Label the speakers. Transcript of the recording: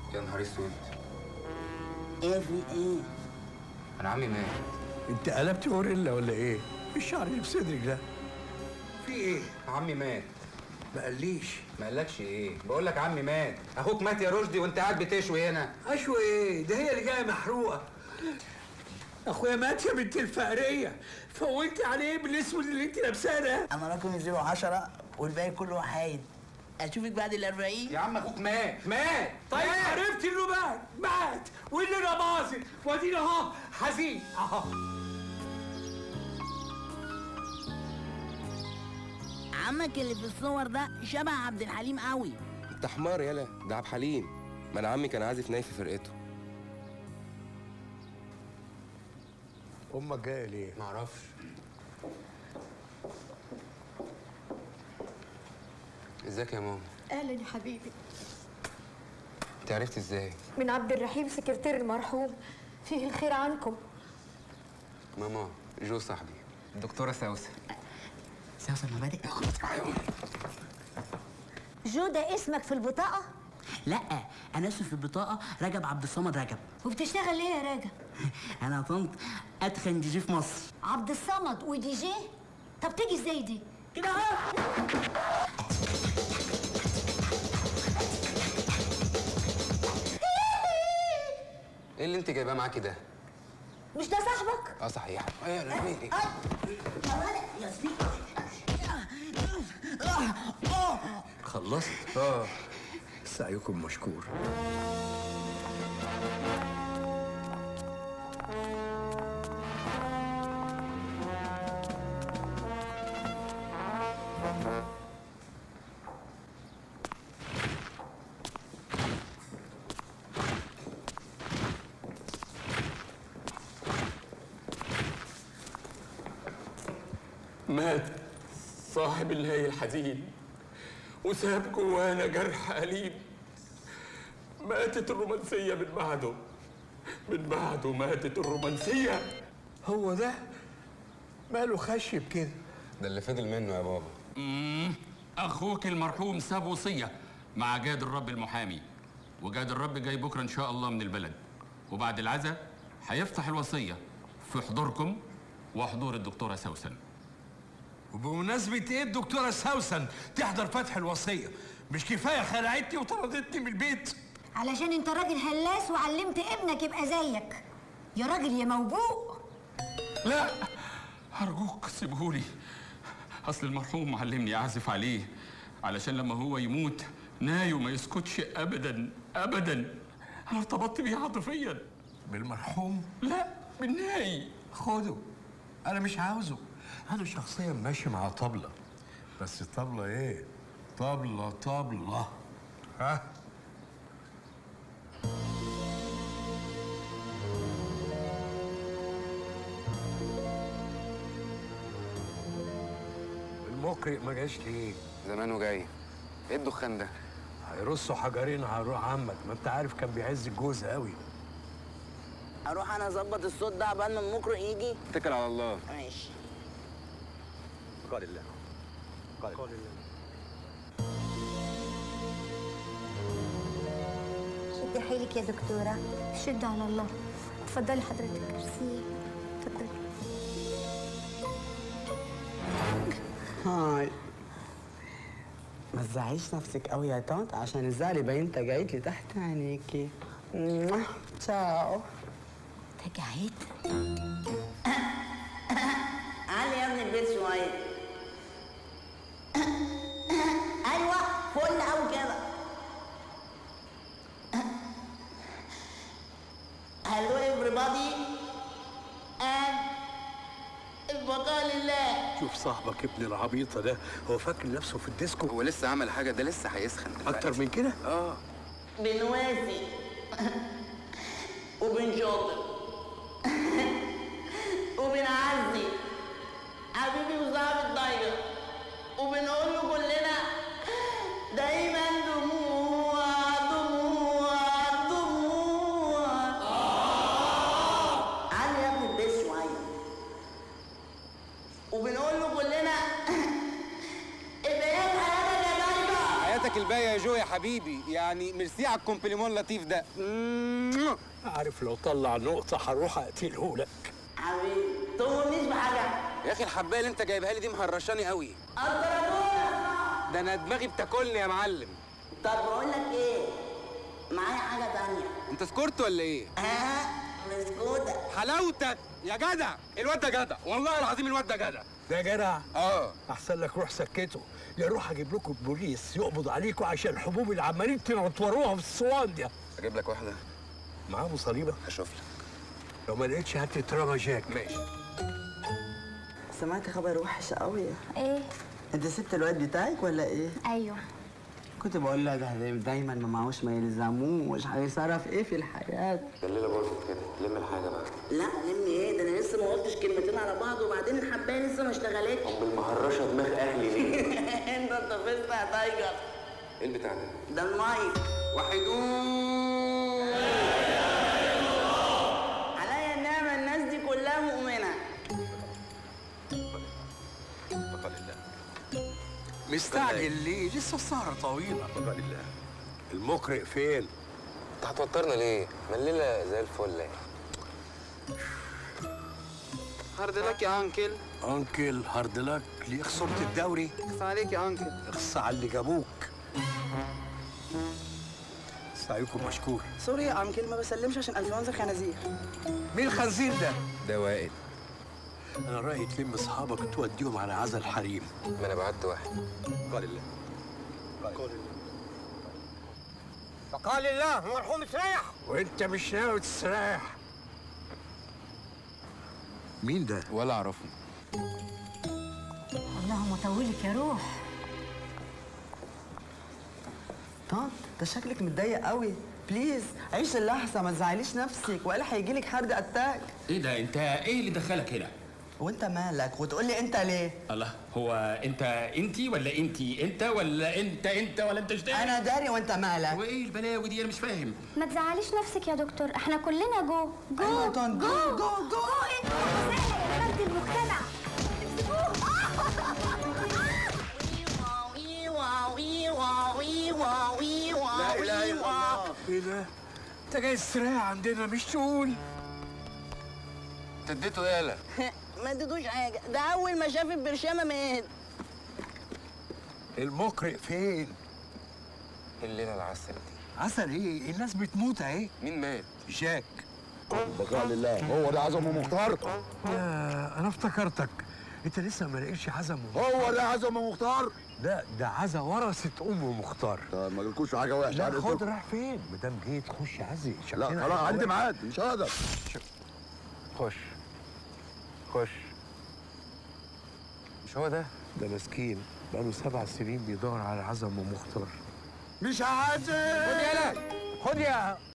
Speaker 1: يا نهار اسود
Speaker 2: ايه في ايه
Speaker 1: انا عمي مات
Speaker 3: انت قلبت غوريلا ولا ايه؟ الشعر اللي في صدرك ده في ايه؟
Speaker 1: عمي مات
Speaker 3: ما قاليش
Speaker 1: ما قالكش ايه بقول لك عمي مات اخوك مات يا رشدي وانت قاعد بتشوي هنا
Speaker 3: اشوى ايه؟ ده هي اللي جايه محروقه اخويا مات يا بنت الفقريه فولتي عليه بالاسود اللي انت لابساه ده
Speaker 2: انا رقمي 010 والباقي كله حايد اشوفك بعد ال 40
Speaker 1: يا عم اخوك مات مات
Speaker 3: طيب
Speaker 1: مات.
Speaker 3: عرفت انه مات مات واللي انا باظت وادينا اهو حزين اهو
Speaker 2: عمك اللي في الصور ده شبه عبد الحليم قوي
Speaker 4: انت حمار يالا ده عبد الحليم ما انا عمي كان عازف ناي في فرقته
Speaker 3: امك جايه ليه؟
Speaker 1: معرفش ازيك يا ماما
Speaker 5: اهلا يا حبيبي
Speaker 1: انت عرفت ازاي
Speaker 5: من عبد الرحيم سكرتير المرحوم فيه الخير عنكم
Speaker 1: ماما جو صاحبي الدكتوره سوسه
Speaker 2: سوسن مبادئ
Speaker 6: جو ده اسمك في البطاقة؟
Speaker 2: لا انا اسمي في البطاقه رجب عبد الصمد رجب
Speaker 6: وبتشتغل ايه يا راجل؟
Speaker 2: انا طنط اتخن دي جي في مصر
Speaker 6: عبد الصمد ودي جي؟ طب تيجي ازاي دي؟
Speaker 2: كده اهو
Speaker 1: ايه اللي انت جايباه معاكي ده
Speaker 6: مش ده صاحبك؟
Speaker 1: اه صحيح ايه لا ايه ايه
Speaker 2: يا ولد يا سبيك
Speaker 3: خلصت؟ اه سعيكم مشكور
Speaker 7: مات صاحب الهي الحزين وساب جوانا جرح أليم ماتت الرومانسية من بعده من بعده ماتت الرومانسية
Speaker 3: هو ده ماله خشب كده
Speaker 1: ده اللي فضل منه يا بابا
Speaker 7: أخوك المرحوم ساب وصية مع جاد الرب المحامي وجاد الرب جاي بكرة إن شاء الله من البلد وبعد العزاء هيفتح الوصية في حضوركم وحضور الدكتورة سوسن
Speaker 3: وبمناسبة ايه الدكتورة سوسن تحضر فتح الوصية مش كفاية خلعتني وطردتني من البيت
Speaker 6: علشان انت راجل هلاس وعلمت ابنك يبقى زيك يا راجل يا موبوء
Speaker 7: لا أرجوك سيبهولي أصل المرحوم علمني أعزف عليه علشان لما هو يموت نايو ما يسكتش أبدا أبدا أنا ارتبطت بيه عاطفيا
Speaker 3: بالمرحوم
Speaker 7: لا بالناي
Speaker 3: خده انا مش عاوزه انا شخصيا ماشي مع طبلة بس طبلة ايه طبلة طبلة ها المقرئ ما جاش ليه
Speaker 1: زمانه جاي ايه الدخان ده
Speaker 3: هيرصوا حجرين على روح عمك ما انت عارف كان بيعز الجوز قوي
Speaker 2: اروح انا اظبط الصوت ده قبل ما المقرئ يجي
Speaker 1: اتكل على الله
Speaker 2: ماشي
Speaker 3: قال الله قال الله
Speaker 6: شدي حيلك يا دكتورة
Speaker 5: شد على الله اتفضلي حضرتك ميرسي اتفضلي
Speaker 8: هاي ما تزعليش نفسك قوي يا طنط عشان الزعل يبين انت جايت لي تحت عينيكي موah. تشاو
Speaker 6: رجعت
Speaker 2: علي يا ابني البيت شويه ايوه فل قوي كده هلو everybody and البقاء لله
Speaker 3: شوف صاحبك ابن العبيطة ده هو فاكر نفسه في الديسكو
Speaker 1: هو لسه عمل حاجه ده لسه هيسخن دلوقتي.
Speaker 3: اكتر من كده
Speaker 1: اه
Speaker 2: بنواسي وبنشاطر وبنعزي حبيبي وصاحب الضيق وبنقول له كلنا دايما دموع دموع دموع علي يا ابني البيت شويه وبنقول له كلنا البيات حياتك يا ضيقه
Speaker 1: حياتك الباقيه يا جو يا حبيبي يعني ميرسي على الكومبليمون اللطيف ده
Speaker 3: عارف لو طلع نقطة هروح أقتله لك
Speaker 2: حبيبي تؤمنيش بحاجه
Speaker 1: يا اخي الحبايه اللي انت جايبها لي دي مهرشاني قوي ده انا دماغي بتاكلني يا معلم
Speaker 2: طب بقول لك ايه معايا حاجه تانية
Speaker 1: انت سكرت ولا ايه
Speaker 2: اه مسكوته
Speaker 1: حلاوتك يا جدع الواد ده جدع والله العظيم الواد ده جدع
Speaker 3: ده جدع
Speaker 1: اه
Speaker 3: أحسن لك روح سكته يا روح أجيب لكم البوليس يقبض عليكم عشان الحبوب اللي عمالين تنطوروها في الصوان دي
Speaker 1: اجيب لك واحده
Speaker 3: معاه ابو صليبه
Speaker 1: هشوف لك
Speaker 3: لو ما لقيتش هات لي ترابا جاك
Speaker 1: ماشي
Speaker 8: سمعت خبر وحش قوي
Speaker 5: ايه
Speaker 8: انت سبت الواد بتاعك ولا ايه
Speaker 5: ايوه
Speaker 8: كنت بقول لها ده دايما ما معهوش ما يلزموش هيصرف ايه في الحياه
Speaker 4: الليله باظت كده لم الحاجه بقى
Speaker 2: لا لمي ايه ده انا لسه ما قلتش كلمتين على بعض وبعدين الحبايه لسه ما اشتغلتش
Speaker 4: بالمهرشه دماغ اهلي ليه
Speaker 2: انت اتفقت يا تايجر
Speaker 4: ايه البتاع ده
Speaker 2: ده المايك
Speaker 1: وحدون
Speaker 2: عليا النعمه الناس دي كلها مؤمنه
Speaker 1: بقى لله
Speaker 3: مستعجل ليه لسه السهره طويله
Speaker 1: بقى لله
Speaker 3: المقرئ فين
Speaker 4: انت هتوترنا ليه ما الليله زي الفل يعني
Speaker 1: هارد لك يا انكل
Speaker 3: انكل هارد لك ليه خسرت الدوري
Speaker 1: اخس عليك يا انكل
Speaker 3: اخص على اللي جابوك سعيكم مشكور
Speaker 8: سوري يا انكل ما بسلمش عشان انفلونزا الخنازير
Speaker 3: مين الخنزير ده
Speaker 1: ده وائل
Speaker 3: انا رايي تلم اصحابك توديهم على عزا الحريم
Speaker 4: ما انا بعت واحد
Speaker 1: بقى لله
Speaker 3: فقال الله مرحوم استريح وانت مش ناوي تستريح مين ده
Speaker 1: ولا اعرفه
Speaker 6: اللهم طولك يا روح
Speaker 8: طنط ده شكلك متضايق قوي بليز عيش اللحظه ما تزعليش نفسك ولا هيجيلك حرد اتاك
Speaker 7: ايه ده انت ايه اللي دخلك هنا
Speaker 8: وانت مالك وتقول لي انت ليه
Speaker 7: الله هو انت انتي ولا انتي انت ولا انت انت ولا انت اشتاق
Speaker 8: انا داري وانت مالك
Speaker 7: وايه البلاوي دي انا مش فاهم
Speaker 5: ما تزعليش نفسك يا دكتور احنا كلنا جو جو
Speaker 8: أيوة يا طن، جو، جو، جو.
Speaker 5: جو انت وسائل يا فرد المجتمع
Speaker 3: لا اله الا الله ايه ده انت جاي تستريح عندنا مش تقول
Speaker 1: انت اديته ايه يالا
Speaker 2: ما اديتوش حاجه ده اول ما شاف البرشامه مات
Speaker 3: المقرئ فين
Speaker 4: الليله العسل دي
Speaker 3: عسل ايه الناس بتموت اهي
Speaker 4: مين مات
Speaker 3: جاك
Speaker 9: بقاء لله هو ده عزم مختار
Speaker 3: يا انا افتكرتك انت لسه ما لقيتش عزم
Speaker 9: هو ده عزم مختار
Speaker 3: لا ده عزا ورثة ام مختار
Speaker 9: ده ما جالكوش حاجه وحشه
Speaker 3: لا
Speaker 9: عارف
Speaker 3: خد
Speaker 9: إنتوا؟
Speaker 3: راح فين ما دام جيت خش عزي
Speaker 9: لا
Speaker 3: شكلنا
Speaker 9: خلاص
Speaker 3: هيبقى
Speaker 9: عندي
Speaker 3: واحد.
Speaker 9: ميعاد مش هقدر
Speaker 3: خش خش
Speaker 4: مش هو ده
Speaker 3: ده مسكين بقاله سبع سنين بيدور على عزم ام مختار
Speaker 9: مش عازم
Speaker 3: خد يا